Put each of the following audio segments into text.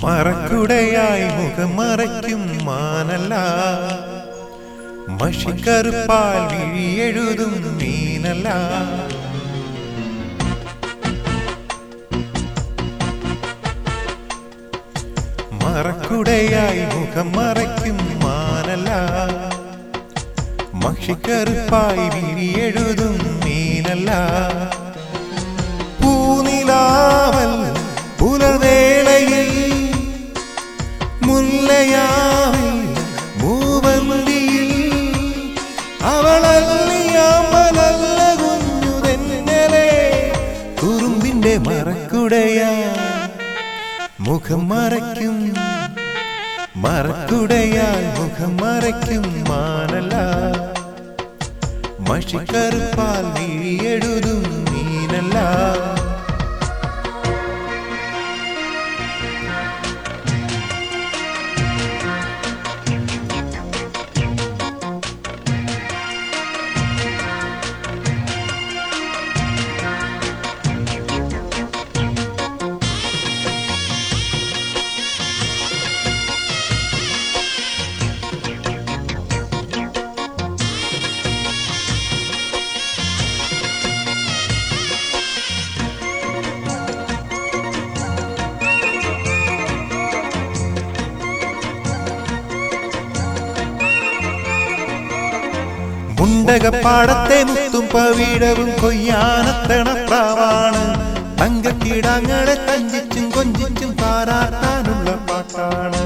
മറക്കുടയായി മുഖം മറയ്ക്കും മാനല്ല മഷിക്കറുപ്പാൽ വിഴിയെഴുതും മീനല്ല മറക്കുടയായി മുഖം മറയ്ക്കും മാനല്ല മഷിക്കറുപ്പായി വിഴിയെഴുതും മീനല്ല പൂനിലാവൽ പുലർവേളയിൽ മുല്ലയാവിൽ മൂവന്തിയിൽ അവളല്ലിയാമ്പലല്ല കുഞ്ഞു തെന്നലെ കുറുമ്പിന്റെ മറക്കുടയ മുഖം മറയ്ക്കും മറക്കുടയാൽ മുഖം മറയ്ക്കും മാനല്ല മഷിക്കറുപ്പാൽ വിഴിയെഴുതും മീനല്ല മുണ്ടകപ്പാടത്തെ മുത്തും പവിഴവും കൊയ്യാനത്തണ പ്രാവാണ് തങ്കക്കിടാങ്ങളെ തഞ്ചിച്ചും കൊഞ്ചിച്ചും പാരാട്ടാനുള്ള പാട്ടാണ്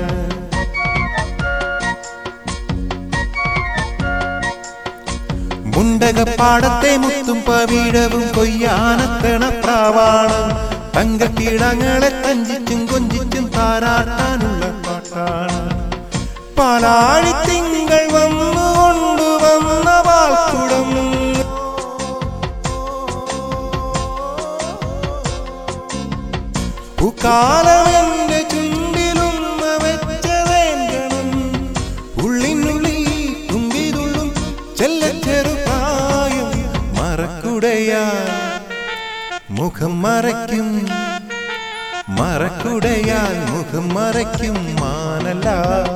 മുണ്ടകപ്പാടത്തെ മുത്തും പവിഴവും കൊയ്യാനത്തണ പ്രാവാണ് തങ്കക്കിടാങ്ങളെ തഞ്ചിച്ചും കൊഞ്ചിച്ചും പാരാട്ടാനുള്ള പാട്ടാണ് പാലാഴി തിങ്കൾ വന്നു കൊണ്ടുവന്ന വാൾക്കുടം പൂക്കാലമെന്റെ ചുണ്ടിലുമ്മ വെച്ചതേങ്കണം ഉള്ളിനുള്ളിൽ തുമ്പിതുള്ളും ചെല്ല ചെറുപ്രായം മറക്കുടയാ മുഖം മറയ്ക്കും മറക്കുടയാൽ മുഖം മറയ്ക്കും മാനല്ല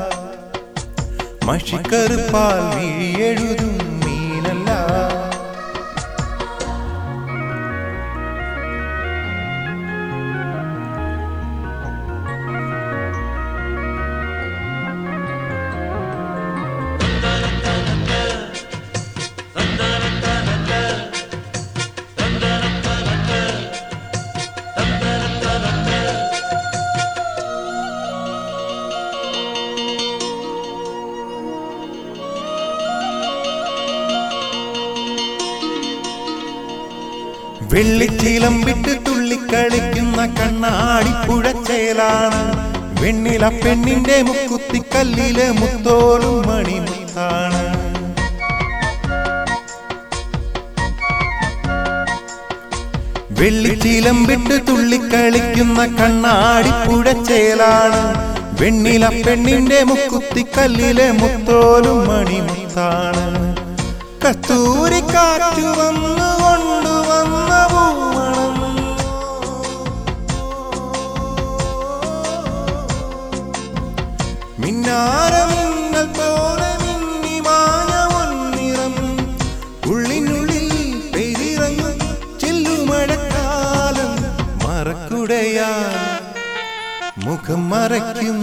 മഷിക്കറുപ്പാൽ വിഴിയെഴുതും മീനല്ല വെള്ളിച്ചീലം തുള്ളിക്കളിക്കുന്ന കണ്ണാടി പുഴച്ചേലാണ് വെണ്ണില പെണ്ണിന്റെ മുക്കുത്തിക്കല്ലിലെ മുത്തോലും മണിമുത്താണ് വെള്ളിച്ചീലം വിട്ട് തുള്ളിക്കളിക്കുന്ന കണ്ണാടി പുഴച്ചേലാണ് വെണ്ണില പെണ്ണിന്റെ മുക്കുത്തിക്കല്ലിലെ മുത്തോലും മണിമുത്താണ് കസ്തൂരി കാറ്റു വന്നു കൊണ്ടുവന്ന പൂമണം മിന്നാരമിന്നൽ പോലെ മിന്നി മാഞ്ഞ ഒന്നിറം ഉള്ളിനുള്ളിൽ പെയ്തിറങ്ങും ചെല്ലുമഴക്കാലം മറക്കുടയാ മുഖം മറയ്ക്കും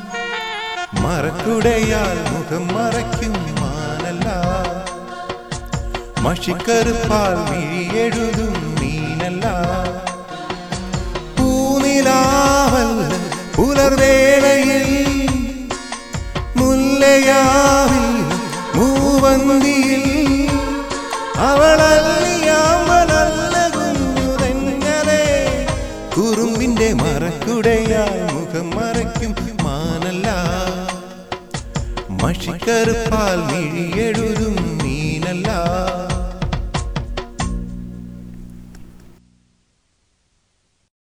മറക്കുടയാൽ മുഖം മറയ്ക്കും മാനല്ല മഷിക്കറുപ്പാൽ വിഴിയെഴുതും മീനല്ല പൂനിലാവൽ പുലർവേളയിൽ മുല്ലയാവിൽ മൂവന്തിയിൽ അവളല്ലിയാമ്പലല്ല കുഞ്ഞുതെന്നലെ കുറുമ്പിന്റെ മറക്കുടയാൽ മുഖം മറയ്ക്കും മാനല്ല മഷിക്കറുപ്പാൽ മിഴിയെഴുതും മീനല്ല